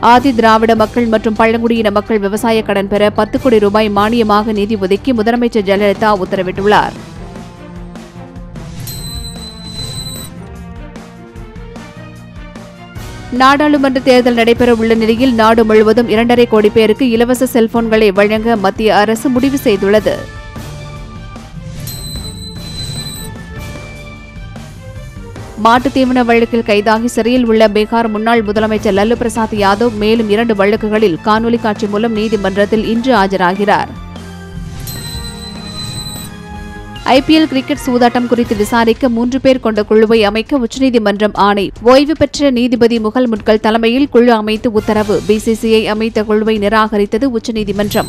ஆதி திராவிட மக்கள் மற்றும் பழங்குடியின மக்கள் விவசாய கடன் பெற பத்து கோடி ரூபாய் மானியமாக நிதி ஒதுக்கி முதலமைச்சர் ஜெயலலிதா உத்தரவிட்டுள்ளார் நாடாளுமன்ற தேர்தல் நடைபெற உள்ள நிலையில் நாடு முழுவதும் இரண்டரை கோடி பேருக்கு இலவச செல்போன்களை வழங்க மத்திய அரசு முடிவு செய்துள்ளது மாட்டுத் தீவன வழக்கில் கைதாகி சிறையில் உள்ள பீகார் முன்னாள் முதலமைச்சர் லல்லு பிரசாத் யாதவ் மேலும் இரண்டு வழக்குகளில் காணொலி காட்சி மூலம் நீதிமன்றத்தில் இன்று ஆஜராகிறார் ஐபிஎல் கிரிக்கெட் சூதாட்டம் குறித்து விசாரிக்க மூன்று பேர் கொண்ட குழுவை அமைக்க உச்சநீதிமன்றம் ஆணை ஓய்வு பெற்ற நீதிபதி முகல் முட்கல் தலைமையில் குழு அமைத்து உத்தரவு பிசிசிஐ அமைத்த குழுவை நிராகரித்தது உச்சநீதிமன்றம்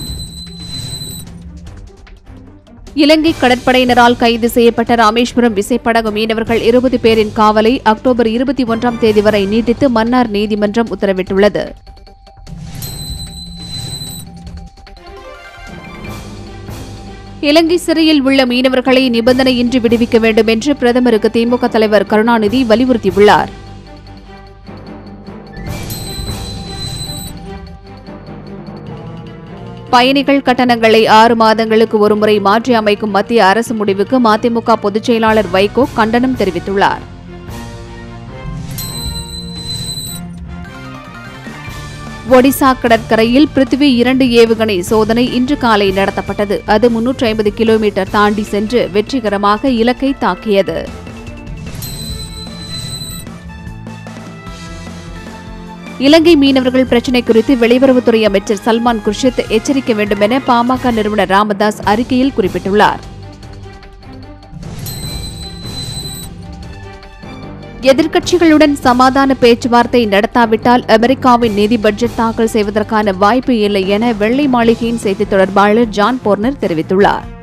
இலங்கை கடற்படையினரால் கைது செய்யப்பட்ட ராமேஸ்வரம் விசைப்படகு மீனவர்கள் இருபது பேரின் காவலை அக்டோபர் இருபத்தி ஒன்றாம் தேதி வரை நீட்டித்து மன்னார் நீதிமன்றம் உத்தரவிட்டுள்ளது இலங்கை சிறையில் உள்ள மீனவர்களை நிபந்தனையின்றி விடுவிக்க வேண்டும் என்று பிரதமருக்கு திமுக தலைவர் கருணாநிதி வலியுறுத்தியுள்ளார் பயணிகள் கட்டணங்களை ஆறு மாதங்களுக்கு ஒருமுறை மாற்றி அமைக்கும் மத்திய அரசு முடிவுக்கு மதிமுக பொதுச் செயலாளர் வைகோ கண்டனம் தெரிவித்துள்ளார் ஒடிசா கடற்கரையில் பிருத்திவி இரண்டு ஏவுகணை சோதனை இன்று காலை நடத்தப்பட்டது அது முன்னூற்றி ஐம்பது கிலோமீட்டர் தாண்டி சென்று வெற்றிகரமாக இலக்கை தாக்கியது இலங்கை மீனவர்கள் பிரச்சினை குறித்து வெளியுறவுத்துறை அமைச்சர் சல்மான் குர்ஷித் எச்சரிக்க வேண்டும் என பாமக நிறுவனர் ராமதாஸ் அறிக்கையில் குறிப்பிட்டுள்ளார் எதிர்க்கட்சிகளுடன் சமாதான பேச்சுவார்த்தை நடத்தாவிட்டால் அமெரிக்காவின் நிதி பட்ஜெட் தாக்கல் செய்வதற்கான வாய்ப்பு இல்லை என வெள்ளை மாளிகையின் செய்தித் தொடர்பாளர் ஜான் போர்னர் தெரிவித்துள்ளார்